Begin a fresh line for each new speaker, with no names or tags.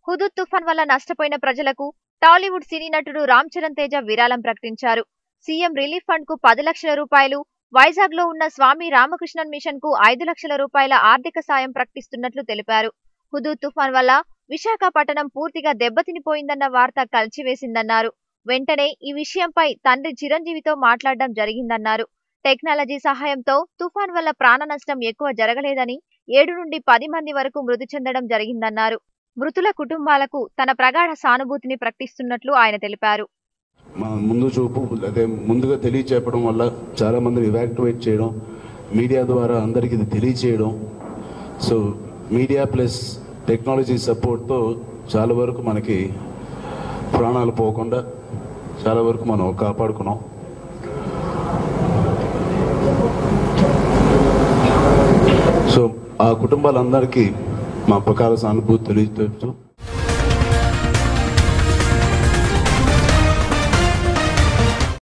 Hudhud తుఫాన్ వల్ల నష్టపోయిన ప్రజలకు టాలీవుడ్ సినీ నటుడు రామ్ చరణ్ తేజ విరాళం ప్రకటించారు సీఎం రిలీఫ్ ఫండ్ కు పది లక్షల రూపాయలు వైజాగ్ లో ఉన్న స్వామి రామకృష్ణన్ మిషన్ కు ఐదు లక్షల రూపాయల ఆర్థిక సాయం ప్రకటిస్తున్నట్లు తెలిపారు హుదూద్ తుఫాన్ వల్ల విశాఖపట్నం పూర్తిగా దెబ్బతినిపోయిందన్న వార్త కలిచివేసిందన్నారు వెంటనే ఈ విషయంపై తండ్రి చిరంజీవితో మాట్లాడడం జరిగిందన్నారు టెక్నాలజీ సహాయంతో తుఫాన్ వల్ల ప్రాణ నష్టం ఎక్కువ జరగలేదని ఏడు నుండి పది మంది వరకు మృతి చెందడం జరిగిందన్నారు మృతుల కుటుంబాలకు తన ప్రగాఢ సానుభూతిని ప్రకటిస్తున్నట్లు ఆయన తెలిపారు
మన ముందు చూపు అదే ముందుగా తెలియచేపడం వల్ల చాలా మందిని ఇవాక్యువేట్ చేయడం మీడియా ద్వారా అందరికీ ఇది తెలియచేయడం సో మీడియా ప్లస్ టెక్నాలజీ సపోర్ట్తో చాలా వరకు మనకి ప్రాణాలు పోకుండా చాలా వరకు మనం కాపాడుకున్నాం సో ఆ కుటుంబాలందరికీ మా ప్రకార సానుభూతి తెలియజేస్తూ